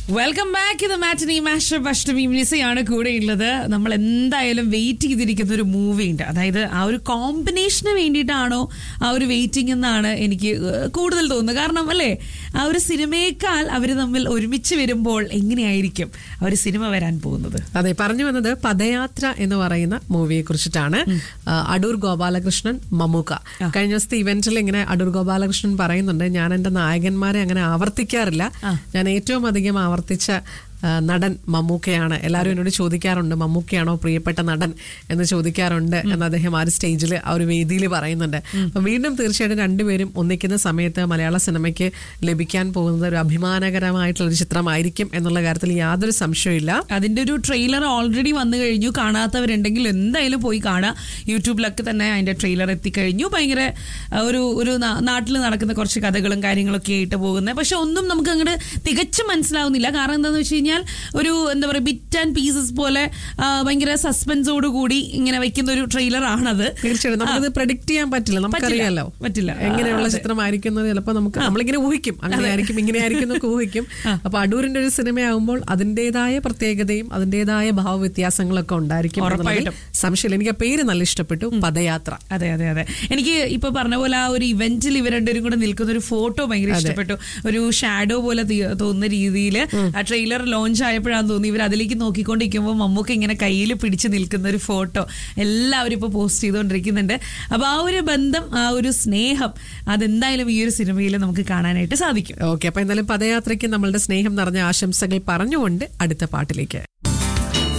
Welcome back ഇത് മാറ്റിനി master അഷ്ടമി മിനിസയാണ് കൂടെ ഉള്ളത് നമ്മൾ എന്തായാലും വെയിറ്റ് ചെയ്തിരിക്കുന്ന ഒരു മൂവി ഉണ്ട് അതായത് ആ ഒരു കോമ്പിനേഷന് വേണ്ടിയിട്ടാണോ ആ ഒരു വെയിറ്റിംഗ് എന്നാണ് എനിക്ക് ഏഹ്, കൂടുതൽ തോന്നുന്നത് കാരണം അല്ലേ ആ ഒരു സിനിമയേക്കാൾ അവർ തമ്മിൽ ഒരുമിച്ച് വരുമ്പോൾ എങ്ങനെയായിരിക്കും ആ ഒരു സിനിമ വരാൻ പോകുന്നത് അതെ പറഞ്ഞു വന്നത് പദയാത്ര എന്ന് പറയുന്ന മൂവിയെ കുറിച്ചിട്ടാണ് ആ, അടൂർ ഗോപാലകൃഷ്ണൻ മമ്മൂക്ക കഴിഞ്ഞ ദിവസത്തെ ഇവന്റിൽ ഇങ്ങനെ അടൂർ ഗോപാലകൃഷ്ണൻ പറയുന്നുണ്ട് ഞാൻ എന്റെ നായകന്മാരെ അങ്ങനെ ആവർത്തിക്കാറില്ല ഞാൻ ഏറ്റവും അധികം ആവർത്തിച്ച ആ, നടൻ മമ്മൂക്കയാണ് എല്ലാവരും എന്നോട് ചോദിക്കാറുണ്ട് മമ്മൂക്കയാണോ പ്രിയപ്പെട്ട നടൻ എന്ന് ചോദിക്കാറുണ്ട് എന്ന് അദ്ദേഹം ആ ഒരു സ്റ്റേജിൽ ആ ഒരു വേദിയിൽ പറയുന്നുണ്ട് അപ്പൊ വീണ്ടും തീർച്ചയായിട്ടും രണ്ടുപേരും ഒന്നിക്കുന്ന സമയത്ത് മലയാള സിനിമയ്ക്ക് ലഭിക്കാൻ പോകുന്നത് ഒരു അഭിമാനകരമായിട്ടുള്ള ഒരു ചിത്രമായിരിക്കും എന്നുള്ള കാര്യത്തിൽ യാതൊരു സംശയമില്ല അതിന്റെ ഒരു ട്രെയിലർ ഓൾറെഡി വന്നു കഴിഞ്ഞു കാണാത്തവരുണ്ടെങ്കിൽ എന്തായാലും പോയി കാണാം യൂട്യൂബിലൊക്കെ തന്നെ അതിന്റെ ട്രെയിലർ എത്തിക്കഴിഞ്ഞു ഭയങ്കര ആ, ഒരു ഒരു നാട്ടിൽ നടക്കുന്ന കുറച്ച് കഥകളും കാര്യങ്ങളൊക്കെ ആയിട്ട് പോകുന്നത് പക്ഷെ ഒന്നും നമുക്ക് അങ്ങോട്ട് തികച്ചും മനസ്സിലാവുന്നില്ല കാരണം എന്താണെന്ന് വെച്ച് കഴിഞ്ഞാൽ ഒരു എന്താ പറയുക ബിറ്റ് ആൻഡ് പീസസ് പോലെ ആ, ഭയങ്കര സസ്പെൻസോട് കൂടി ഇങ്ങനെ വെക്കുന്ന ഒരു ട്രെയിലർ ആണത് തീർച്ചയായിട്ടും നമുക്കത് പ്രഡിക്റ്റ് ചെയ്യാൻ പറ്റില്ല നമുക്കറിയാലോ പറ്റില്ല. എങ്ങനെയുള്ള അതെ. ചിത്രമായിരിക്കുന്നത് ചിലപ്പോൾ നമുക്ക് നമ്മളിങ്ങനെ ഊഹിക്കും അങ്ങനെ ആയിരിക്കും ഇങ്ങനെ ആയിരിക്കും എന്നൊക്കെ ഊഹിക്കും അപ്പൊ അടൂരിന്റെ ഒരു സിനിമയാകുമ്പോൾ അതിന്റേതായ പ്രത്യേകതയും അതിന്റേതായ ഭാവവ്യത്യാസങ്ങളൊക്കെ ഉണ്ടായിരിക്കും എന്നുള്ളതിൽ ഉറപ്പായിട്ടും. സംശയമില്ല എനിക്ക് ആ പേര് നല്ല ഇഷ്ടപ്പെട്ടു പദയാത്ര അതെ അതെ അതെ എനിക്ക് ഇപ്പൊ പറഞ്ഞ പോലെ ആ ഒരു ഇവന്റിൽ ഇവർ രണ്ടുപേരും കൂടെ നിൽക്കുന്ന ഒരു ഫോട്ടോ ഭയങ്കര ഇഷ്ടപ്പെട്ടു ഒരു ഷാഡോ പോലെ തി- തോന്നുന്ന രീതിയിൽ ആ ട്രെയിലർ ലോഞ്ച് ആയപ്പോഴാന്ന് തോന്നി ഇവർ അതിലേക്ക് നോക്കിക്കൊണ്ടിരിക്കുമ്പോൾ മമ്മൂക്ക് ഇങ്ങനെ കയ്യിൽ പിടിച്ച് നിൽക്കുന്ന ഒരു ഫോട്ടോ എല്ലാവരും ഇപ്പൊ പോസ്റ്റ് ചെയ്തുകൊണ്ടിരിക്കുന്നുണ്ട് അപ്പൊ ആ ഒരു ബന്ധം ആ ഒരു സ്നേഹം അതെന്തായാലും ഈ ഒരു സിനിമയിൽ നമുക്ക് കാണാനായിട്ട് സാധിക്കും ഓക്കെ അപ്പൊ എന്തായാലും പദയാത്രയ്ക്ക് നമ്മളുടെ സ്നേഹം നിറഞ്ഞ ആശംസകൾ പറഞ്ഞുകൊണ്ട് അടുത്ത പാട്ടിലേക്ക്